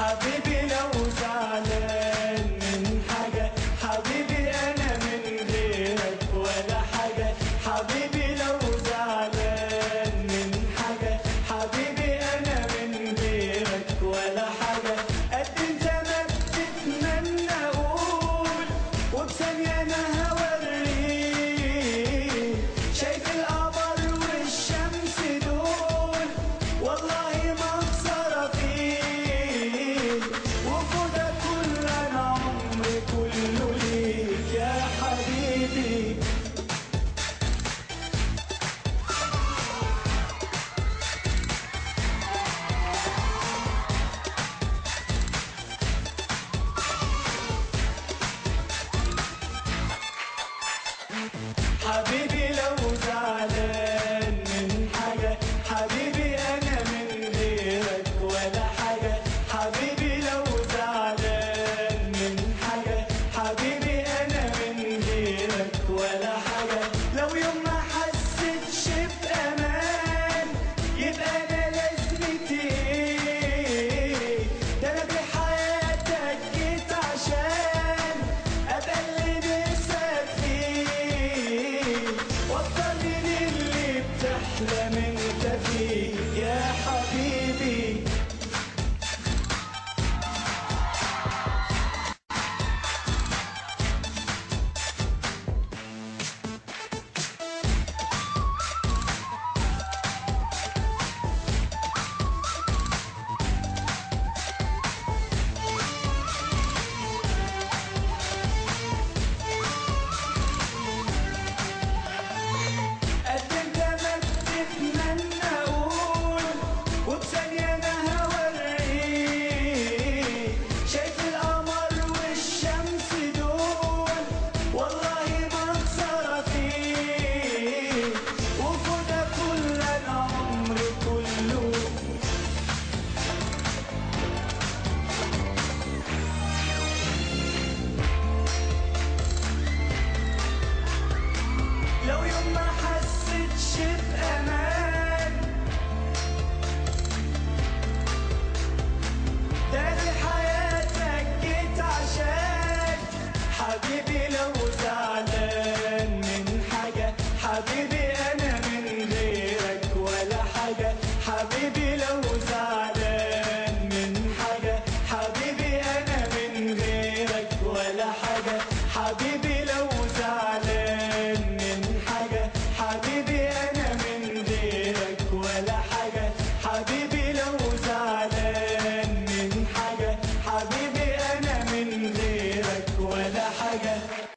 حبيبي لو زعلان من حاجة حبيبي أنا من غيرك ولا حاجة حبيبي لو زعلان من حاجة حبيبي أنا من غيرك ولا حاجة قد انت ما بتتمنى أقول وبثانية أنا هوريك شايف القمر والشمس دول والله ما خسارة فيك وجودك كل أنا عمري كله ليك يا حبيبي حبيبي لو زعلان من حاجة حبيبي أنا من غيرك ولا حاجة حبيبي لو زعلان من حاجة حبيبي أنا من غيرك ولا حاجة لو يوم ما حسيتش بأمان يبقى أنا لازمتي إيه ده أنا بحياتك جيت عشان أبقى اللي نفسك فيه وأفضل من اللي بتحلم أنت فيه يا حبيبي قد انت ما بتتمنى اقول وبثانية انا هوريك شايف القمر والشمس دول والله ما خسارة فيك وجودك كل انا عمري كله لو يوم ما حسيتش بأمان ده دي حياتك جيت عشان حبيبي لو زعلان من حاجة حبيبي أنا من غيرك ولا حاجة حبيبي لو زعلان